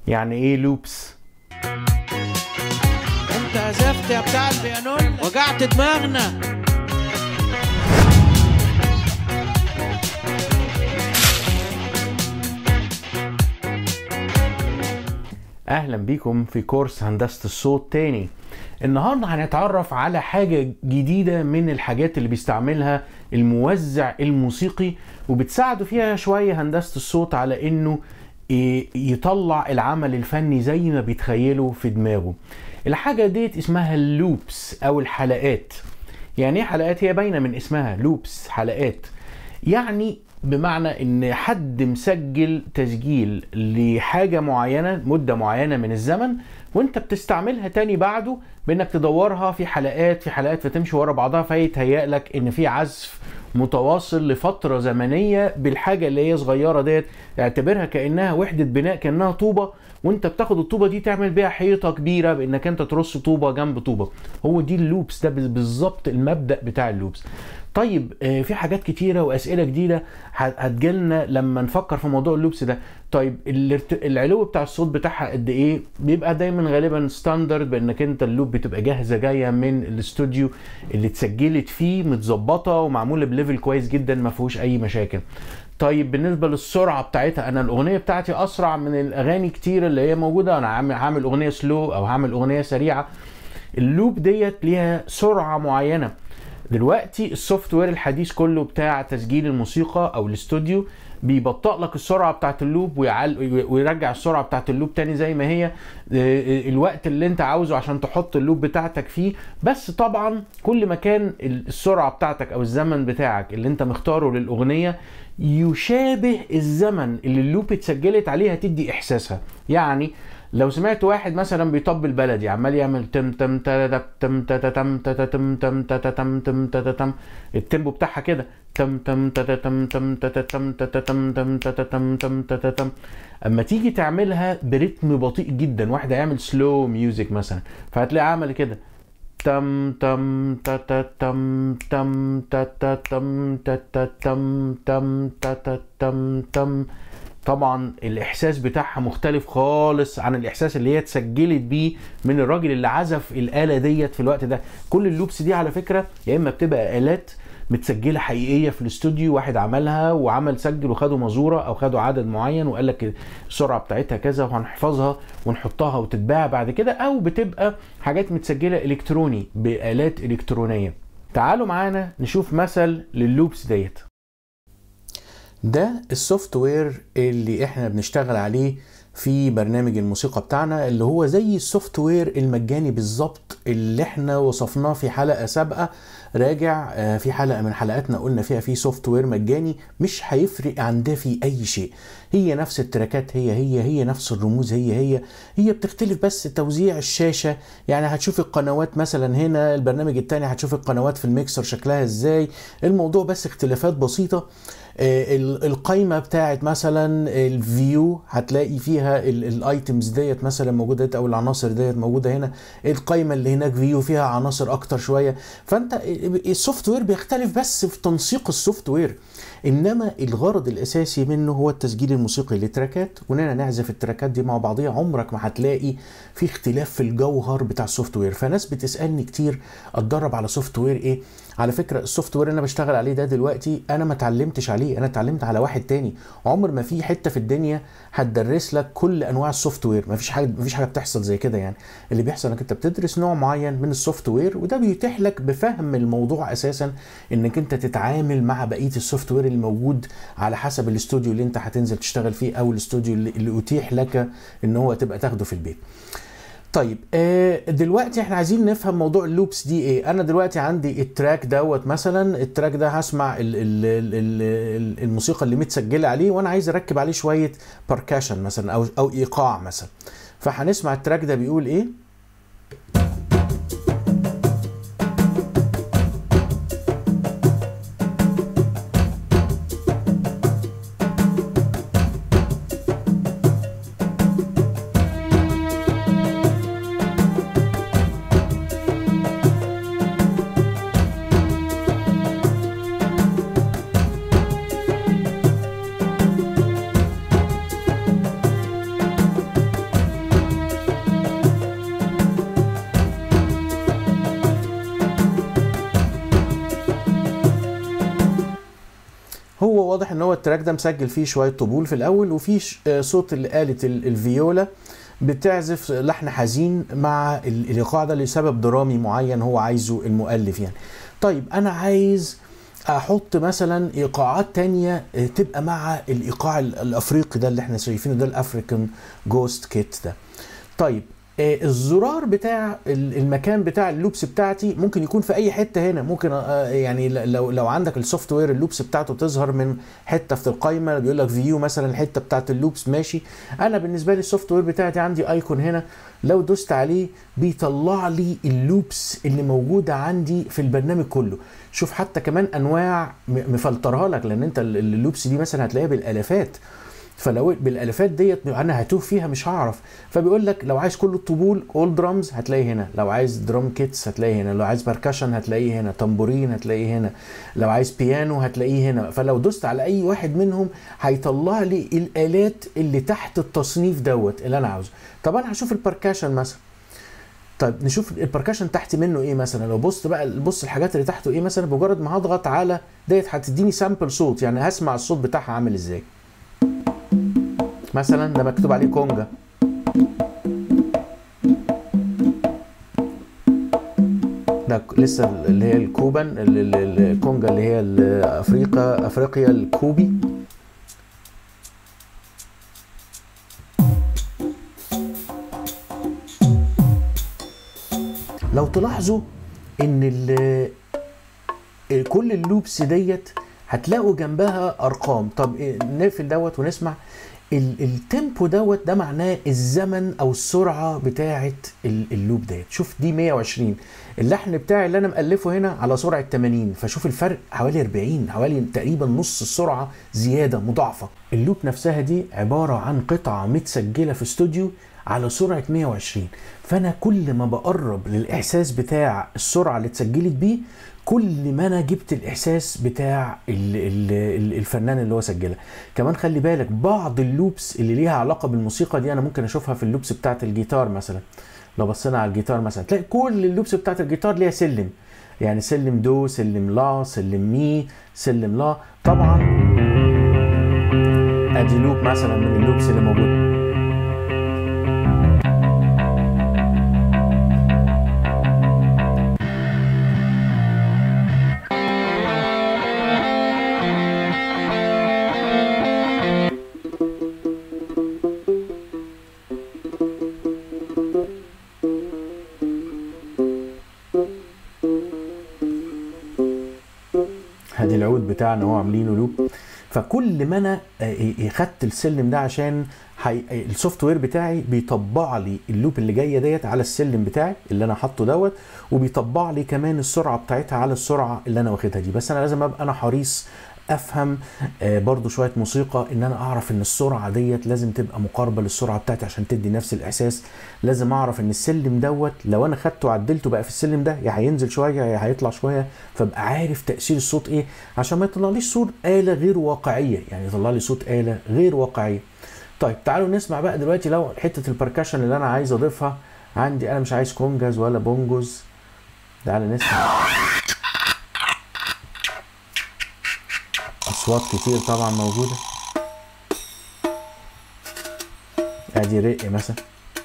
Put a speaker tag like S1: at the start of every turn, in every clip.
S1: يعني ايه لوبس
S2: انت عزفت يا بتاع البيانون وجعت دماغنا
S1: اهلا بيكم في كورس هندسة الصوت تاني النهاردة هنتعرف على حاجة جديدة من الحاجات اللي بيستعملها الموزع الموسيقي وبتساعده فيها شوية هندسة الصوت على انه ي- يطلع العمل الفني زي ما بيتخيله في دماغه الحاجة ديت اسمها اللوبس او الحلقات يعني ايه حلقات هي باينة من اسمها لوبس حلقات يعني بمعنى ان حد مسجل تسجيل لحاجة معينة مدة معينة من الزمن وانت بتستعملها تاني بعده بانك تدورها في حلقات في حلقات فتمشي ورا بعضها فيتهيأ لك ان في عزف متواصل لفترة زمنية بالحاجة اللي هي صغيرة ديت اعتبرها كأنها وحدة بناء كأنها طوبة وانت بتاخد الطوبة دي تعمل بيها حيطة كبيرة بانك انت ترص طوبة جنب طوبة هو دي اللوبس ده بالظبط المبدأ بتاع اللوبس طيب آه، في حاجات كتيره واسئله جديده هت- هتجيلنا لما نفكر في موضوع اللوبس ده طيب الارت- العلو بتاع الصوت بتاعها قد ايه بيبقى دايما غالبا ستاندرد بانك انت اللوب بتبقى جاهزه جايه من الاستوديو اللي اتسجلت فيه متظبطه ومعموله بليفل كويس جدا ما فيهوش اي مشاكل طيب بالنسبه للسرعه بتاعتها انا الاغنيه بتاعتي اسرع من الاغاني كتير اللي هي موجوده انا عامل هعمل اغنيه سلو او هعمل اغنيه سريعه اللوب ديت ليها سرعه معينه دلوقتي السوفت وير الحديث كله بتاع تسجيل الموسيقى او الاستوديو بيبطئ لك السرعه بتاعت اللوب ويعل... ويرجع السرعه بتاعت اللوب تاني زي ما هي آه، الوقت اللي انت عاوزه عشان تحط اللوب بتاعتك فيه بس طبعا كل ما كان السرعه بتاعتك او الزمن بتاعك اللي انت مختاره للاغنيه يشابه الزمن اللي اللوب اتسجلت عليه هتدي احساسها يعني لو سمعت واحد مثلا بيطبل بلدي عمال يعمل تم تم تم تم تم تم تم تم تم تم تم تم التيمبو بتاعها كده تم تم تم تم تم تم تم تم تم تم تم تم اما تيجي تعملها برتم بطيء جدا واحد هيعمل سلو ميوزك مثلا فهتلاقي عمل كده تم تم تا تا تم تم تا تا تم تا تا تم تم تا تا تم تم طبعا الاحساس بتاعها مختلف خالص عن الاحساس اللي هي اتسجلت بيه من الراجل اللي عزف الاله ديت في الوقت ده كل اللوبس دي على فكره يا اما بتبقى الات متسجله حقيقيه في الاستوديو واحد عملها وعمل سجل وخدوا مزوره او خدوا عدد معين وقال لك السرعه بتاعتها كذا وهنحفظها ونحطها وتتباع بعد كده او بتبقى حاجات متسجله الكتروني بالات الكترونيه تعالوا معانا نشوف مثل لللوبس ديت ده السوفت وير اللي احنا بنشتغل عليه في برنامج الموسيقى بتاعنا اللي هو زي السوفت وير المجاني بالظبط اللي احنا وصفناه في حلقة سابقة راجع آه، في حلقة من حلقاتنا قلنا فيها في سوفت وير مجاني مش هيفرق عن ده في اي شيء هي نفس التراكات هي هي هي نفس الرموز هي هي هي بتختلف بس توزيع الشاشة يعني هتشوف القنوات مثلا هنا البرنامج التاني هتشوف القنوات في الميكسر شكلها ازاي الموضوع بس اختلافات بسيطة آه، ال- القايمه بتاعت مثلا الفيو هتلاقي فيها الايتمز ديت مثلا موجوده ديت او العناصر ديت موجوده هنا القايمه اللي هناك فيو فيها عناصر اكتر شويه فانت السوفت وير بيختلف بس في تنسيق السوفت وير انما الغرض الاساسي منه هو التسجيل الموسيقي لتراكات واننا نعزف التراكات دي مع بعضيها عمرك ما هتلاقي في اختلاف في الجوهر بتاع السوفت وير فناس بتسالني كتير اتدرب على سوفت وير ايه على فكره السوفت وير اللي انا بشتغل عليه ده دلوقتي انا ما اتعلمتش عليه انا اتعلمت على واحد تاني عمر ما في حته في الدنيا هتدرس لك كل انواع السوفت وير ما فيش حاجه ما فيش حاجه بتحصل زي كده يعني اللي بيحصل انك انت بتدرس نوع معين من السوفت وير وده بيتيح لك بفهم الموضوع اساسا انك انت تتعامل مع بقيه السوفت وير اللي موجود على حسب الاستوديو اللي انت هتنزل تشتغل فيه او الاستوديو اللي, اللي اتيح لك ان هو تبقى تاخده في البيت طيب آه، دلوقتي احنا عايزين نفهم موضوع اللوبس دي ايه انا دلوقتي عندي التراك دوت مثلا التراك ده هسمع ال ال ال ال الموسيقى اللي متسجله عليه وانا عايز اركب عليه شويه باركاشن مثلا او او ايقاع مثلا فهنسمع التراك ده بيقول ايه واضح ان هو التراك ده مسجل فيه شويه طبول في الاول وفي ش- آه، صوت آلة ال- الفيولا بتعزف لحن حزين مع ال- الايقاع ده لسبب درامي معين هو عايزه المؤلف يعني طيب انا عايز احط مثلا ايقاعات تانية آه، تبقى مع الايقاع ال- الافريقي ده اللي احنا شايفينه ده الافريكان جوست كيت ده طيب آه، الزرار بتاع ال- المكان بتاع اللوبس بتاعتي ممكن يكون في اي حته هنا ممكن آه، يعني ل- لو لو عندك السوفت وير اللوبس بتاعته تظهر من حته في القايمه بيقول لك فيو مثلا الحته بتاعت اللوبس ماشي انا بالنسبه لي السوفت وير بتاعتي عندي ايكون هنا لو دوست عليه بيطلع لي اللوبس اللي موجوده عندي في البرنامج كله شوف حتى كمان انواع م- مفلترها لك لان انت ال- اللوبس دي مثلا هتلاقيها بالالافات فلو بالالافات ديت انا هتوه فيها مش هعرف فبيقول لك لو عايز كل الطبول اول درامز هتلاقي هنا لو عايز درام كيتس هتلاقي هنا لو عايز بركشن هتلاقيه هنا تمبورين هتلاقيه هنا لو عايز بيانو هتلاقيه هنا فلو دوست على اي واحد منهم هيطلع لي الالات اللي تحت التصنيف دوت اللي انا عاوزه طب انا هشوف البركشن مثلا طيب نشوف البركشن تحت منه ايه مثلا لو بص بقى بص الحاجات اللي تحته ايه مثلا بمجرد ما هضغط على ديت هتديني سامبل صوت يعني هسمع الصوت بتاعها عامل ازاي مثلا ده مكتوب عليه كونجا ده ك- لسه اللي هي الكوبان ال- ال- ال- الكونجا اللي هي ال- افريقيا افريقيا الكوبي لو تلاحظوا ان ال- كل اللوبس ديت هتلاقوا جنبها ارقام طب إيه، نقفل دوت ونسمع ال- التيمبو دوت ده معناه الزمن او السرعه بتاعه ال- اللوب ديت شوف دي 120 اللحن بتاعي اللي انا مالفه هنا على سرعه 80 فشوف الفرق حوالي 40 حوالي تقريبا نص السرعه زياده مضاعفه اللوب نفسها دي عباره عن قطعه متسجله في استوديو على سرعه 120 فانا كل ما بقرب للاحساس بتاع السرعه اللي اتسجلت بيه كل ما انا جبت الاحساس بتاع ال ال ال الفنان اللي هو سجلها كمان خلي بالك بعض اللوبس اللي ليها علاقه بالموسيقى دي انا ممكن اشوفها في اللوبس بتاعت الجيتار مثلا لو بصينا على الجيتار مثلا تلاقي كل اللوبس بتاعت الجيتار ليها سلم يعني سلم دو سلم لا سلم مي سلم لا طبعا ادي لوب مثلا من اللوبس اللي موجوده ادي العود بتاعنا هو عاملينه لوب فكل ما انا آه، آه، خدت السلم ده عشان حي... آه، السوفت وير بتاعي بيطبع لي اللوب اللي جايه ديت على السلم بتاعي اللي انا حاطه دوت وبيطبع لي كمان السرعه بتاعتها على السرعه اللي انا واخدها دي بس انا لازم ابقى انا حريص افهم آه، برضو شويه موسيقى ان انا اعرف ان السرعه ديت لازم تبقى مقاربه للسرعه بتاعتي عشان تدي نفس الاحساس لازم اعرف ان السلم دوت لو انا خدته وعدلته بقى في السلم ده يا هينزل شويه يا هيطلع شويه فابقى عارف تاثير الصوت ايه عشان ما يطلعليش صوت اله غير واقعيه يعني يطلع لي صوت اله غير واقعيه طيب تعالوا نسمع بقى دلوقتي لو حته البركشن اللي انا عايز اضيفها عندي انا مش عايز كونجاز ولا بونجوز تعالوا نسمع اصوات كتير طبعا موجوده ادي رق مثلا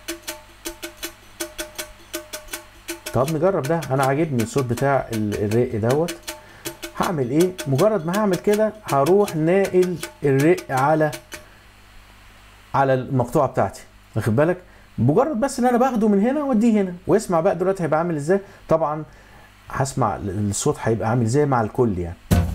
S1: طب نجرب ده انا عاجبني الصوت بتاع ال- الرق دوت هعمل ايه مجرد ما هعمل كده هروح ناقل الرق على على المقطوعه بتاعتي واخد بالك مجرد بس ان انا باخده من هنا واديه هنا واسمع بقى دلوقتي هيبقى عامل ازاي طبعا هسمع الصوت هيبقى عامل ازاي مع الكل يعني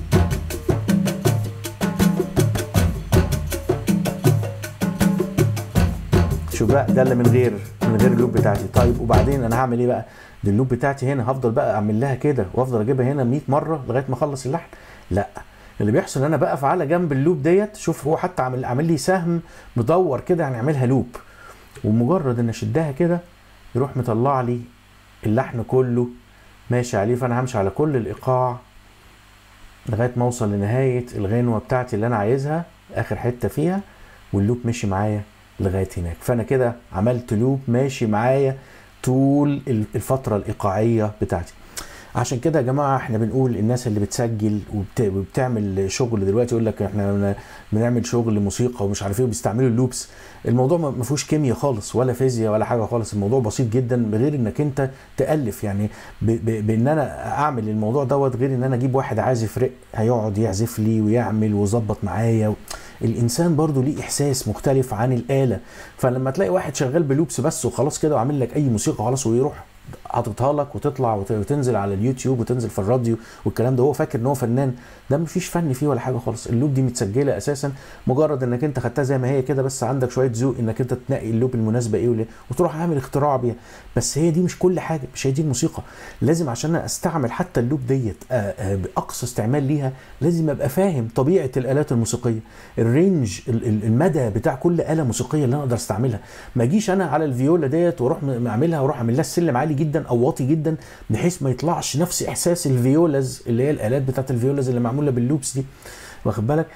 S1: شوف بقى ده اللي من غير من غير اللوب بتاعتي طيب وبعدين انا هعمل ايه بقى دي اللوب بتاعتي هنا هفضل بقى اعمل لها كده وافضل اجيبها هنا 100 مره لغايه ما اخلص اللحن لا اللي بيحصل ان انا بقف على جنب اللوب ديت شوف هو حتى عامل عامل لي سهم مدور كده يعني عاملها لوب ومجرد ان اشدها كده يروح مطلع لي اللحن كله ماشي عليه فانا همشي على كل الايقاع لغايه ما اوصل لنهايه الغنوه بتاعتي اللي انا عايزها اخر حته فيها واللوب مشي معايا لغايه هناك فانا كده عملت لوب ماشي معايا طول الفتره الايقاعيه بتاعتي عشان كده يا جماعه احنا بنقول الناس اللي بتسجل وبت... وبتعمل شغل دلوقتي يقول لك احنا بن- بنعمل شغل موسيقى ومش عارف ايه وبيستعملوا اللوبس الموضوع ما ما فيهوش كيمياء خالص ولا فيزياء ولا حاجه خالص الموضوع بسيط جدا بغير انك انت تالف يعني ب... ب... بان انا اعمل الموضوع دوت غير ان انا اجيب واحد عازف رق هيقعد يعزف لي ويعمل ويظبط معايا و... الانسان برضو ليه احساس مختلف عن الاله فلما تلاقي واحد شغال بلوبس بس وخلاص كده وعامل لك اي موسيقى خلاص ويروح حاططها لك وتطلع وت- وتنزل على اليوتيوب وتنزل في الراديو والكلام ده هو فاكر ان هو فنان ده مفيش فن فيه ولا حاجه خالص اللوب دي متسجله اساسا مجرد انك انت خدتها زي ما هي كده بس عندك شويه ذوق انك انت تنقي اللوب المناسبه ايه وليه وتروح عامل اختراع بيها بس هي دي مش كل حاجه مش هي دي الموسيقى لازم عشان أنا استعمل حتى اللوب ديت آه، آه، باقصى استعمال ليها لازم ابقى فاهم طبيعه الالات الموسيقيه الرينج ال- ال- المدى بتاع كل اله موسيقيه اللي انا اقدر استعملها ما اجيش انا على الفيولا ديت واروح م- اعملها واروح اعمل لها السلم عالي جدا او واطي جدا بحيث ما يطلعش نفس احساس الفيولاز اللي هي الالات بتاعت الفيولاز اللي معموله باللوبس دي واخد بالك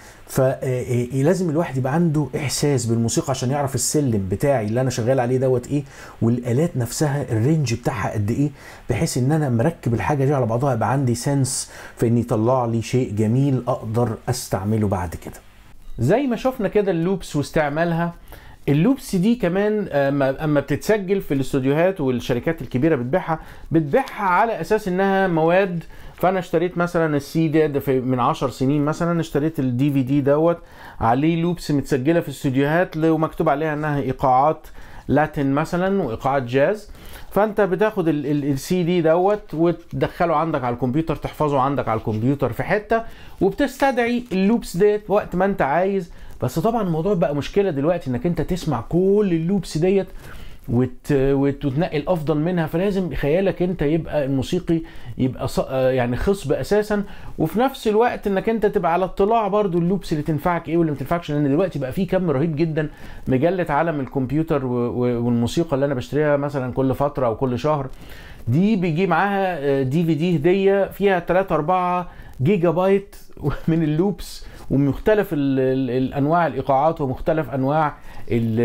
S1: فلازم الواحد يبقى عنده احساس بالموسيقى عشان يعرف السلم بتاعي اللي انا شغال عليه دوت ايه والالات نفسها الرينج بتاعها قد ايه بحيث ان انا مركب الحاجه دي على بعضها يبقى عندي سنس في ان يطلع لي شيء جميل اقدر استعمله بعد كده زي ما شفنا كده اللوبس واستعمالها اللوبس دي كمان اما أما بتتسجل في الاستوديوهات والشركات الكبيره بتبيعها بتبيعها على اساس انها مواد فانا اشتريت مثلا السي دي ده في من 10 سنين مثلا اشتريت الدي في دي دوت عليه لوبس متسجله في استوديوهات ومكتوب عليها انها ايقاعات لاتين مثلا وايقاعات جاز فانت بتاخد السي دي دوت وتدخله عندك على الكمبيوتر تحفظه عندك على الكمبيوتر في حته وبتستدعي اللوبس ديت وقت ما انت عايز بس طبعا الموضوع بقى مشكله دلوقتي انك انت تسمع كل اللوبس ديت وت... وت... وتنقي الافضل منها فلازم خيالك انت يبقى الموسيقي يبقى ص... يعني خصب اساسا وفي نفس الوقت انك انت تبقى على اطلاع برضو اللوبس اللي تنفعك ايه واللي ما تنفعكش لان دلوقتي بقى في كم رهيب جدا مجله عالم الكمبيوتر و... و... والموسيقى اللي انا بشتريها مثلا كل فتره او كل شهر دي بيجي معاها دي في دي هديه فيها 3 4 جيجا بايت من اللوبس ومختلف ال ال الانواع الايقاعات ومختلف انواع ال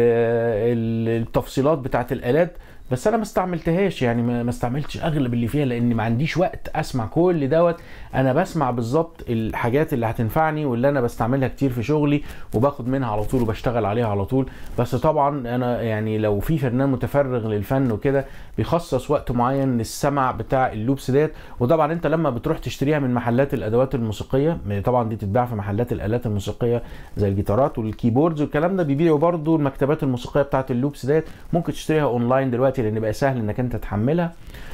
S1: ال التفصيلات بتاعت الالات بس انا ما استعملتهاش يعني ما استعملتش اغلب اللي فيها لان ما عنديش وقت اسمع كل دوت انا بسمع بالظبط الحاجات اللي هتنفعني واللي انا بستعملها كتير في شغلي وباخد منها على طول وبشتغل عليها على طول بس طبعا انا يعني لو في فنان متفرغ للفن وكده بيخصص وقت معين للسمع بتاع اللوبس ديت وطبعا انت لما بتروح تشتريها من محلات الادوات الموسيقيه طبعا دي تتباع في محلات الالات الموسيقيه زي الجيتارات والكيبوردز والكلام ده بيبيعوا برضو المكتبات الموسيقيه بتاعت اللوبس ديت ممكن تشتريها اونلاين دلوقتي لان بقى سهل انك انت تحملها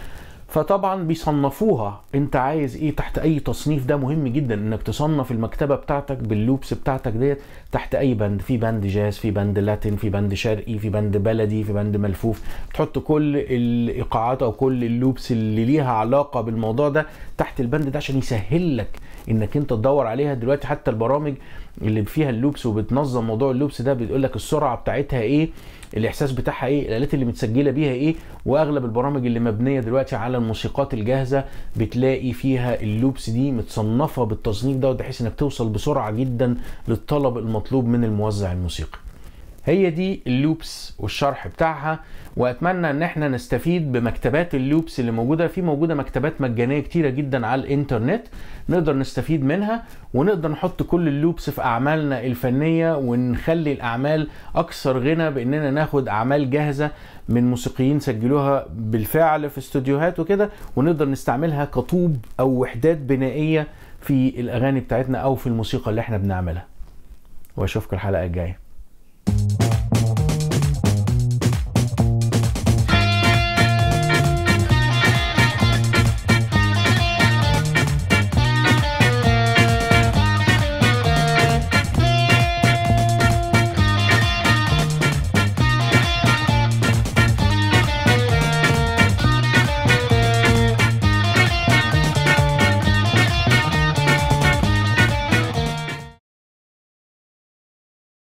S1: فطبعا بيصنفوها انت عايز ايه تحت اي تصنيف ده مهم جدا انك تصنف المكتبه بتاعتك باللوبس بتاعتك ديت تحت اي بند في بند جاز في بند لاتين في بند شرقي في بند بلدي في بند ملفوف تحط كل الايقاعات او كل اللوبس اللي ليها علاقه بالموضوع ده تحت البند ده عشان يسهل لك انك انت تدور عليها دلوقتي حتى البرامج اللي فيها اللوبس وبتنظم موضوع اللوبس ده بتقول لك السرعه بتاعتها ايه الاحساس بتاعها ايه الالات اللي متسجله بيها ايه واغلب البرامج اللي مبنيه دلوقتي على الموسيقات الجاهزه بتلاقي فيها اللوبس دي متصنفه بالتصنيف ده بحيث انك توصل بسرعه جدا للطلب المطلوب من الموزع الموسيقي هي دي اللوبس والشرح بتاعها واتمنى ان احنا نستفيد بمكتبات اللوبس اللي موجوده في موجوده مكتبات مجانيه كتيره جدا على الانترنت نقدر نستفيد منها ونقدر نحط كل اللوبس في اعمالنا الفنيه ونخلي الاعمال اكثر غنى باننا ناخد اعمال جاهزه من موسيقيين سجلوها بالفعل في استوديوهات وكده ونقدر نستعملها كطوب او وحدات بنائيه في الاغاني بتاعتنا او في الموسيقى اللي احنا بنعملها واشوفكم الحلقه الجايه